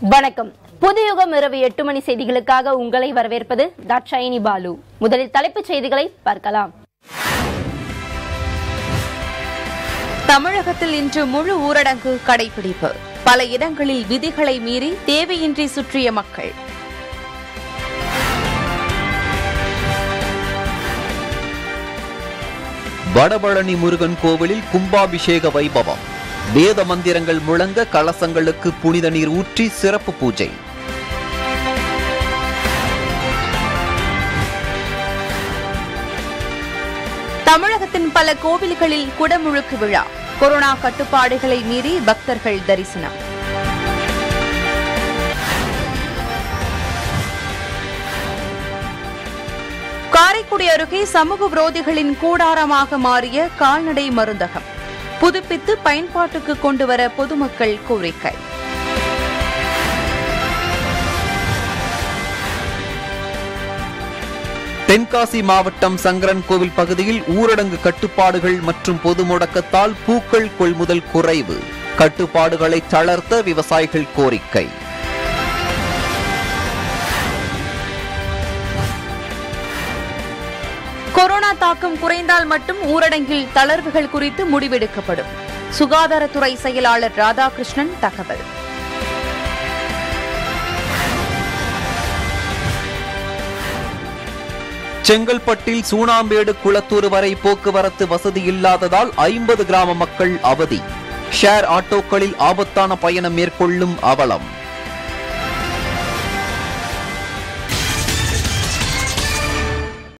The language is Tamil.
வணக்கம் புதுயுகம் இரவு எட்டு மணி செய்திகளுக்காக உங்களை வரவேற்பது தாட்சாயினி பாலு முதலில் தலைப்புச் செய்திகளை பார்க்கலாம் தமிழகத்தில் இன்று முழு ஊரடங்கு கடைபிடிப்பு பல இடங்களில் விதிகளை மீறி தேவையின்றி சுற்றிய மக்கள் வடபழனி முருகன் கோவிலில் கும்பாபிஷேக வைபவம் வேத மந்திரங்கள் முழங்க கலசங்களுக்கு புனித நீர் ஊற்றி சிறப்பு பூஜை தமிழகத்தின் பல கோவில்களில் குடமுழுக்கு விழா கொரோனா கட்டுப்பாடுகளை மீறி பக்தர்கள் தரிசனம் காரைக்குடி அருகே சமூக விரோதிகளின் கூடாரமாக மாறிய கால்நடை மருந்தகம் புதுப்பித்து பயன்பாட்டுக்கு கொண்டுவர பொதுமக்கள் கோரிக்கை தென்காசி மாவட்டம் சங்கரன் கோவில் பகுதியில் ஊரடங்கு கட்டுப்பாடுகள் மற்றும் பொது முடக்கத்தால் பூக்கள் கொள்முதல் குறைவு கட்டுப்பாடுகளை தளர்த்த விவசாயிகள் கோரிக்கை கொரோனா தாக்கம் குறைந்தால் மட்டும் ஊரடங்கில் தளர்வுகள் குறித்து முடிவெடுக்கப்படும் சுகாதாரத்துறை செயலாளர் ராதாகிருஷ்ணன் தகவல் செங்கல்பட்டில் சூனாம்பேடு குளத்தூர் வரை போக்குவரத்து வசதி இல்லாததால் ஐம்பது கிராம மக்கள் அவதி ஷேர் ஆட்டோக்களில் ஆபத்தான பயணம் மேற்கொள்ளும் அவலம்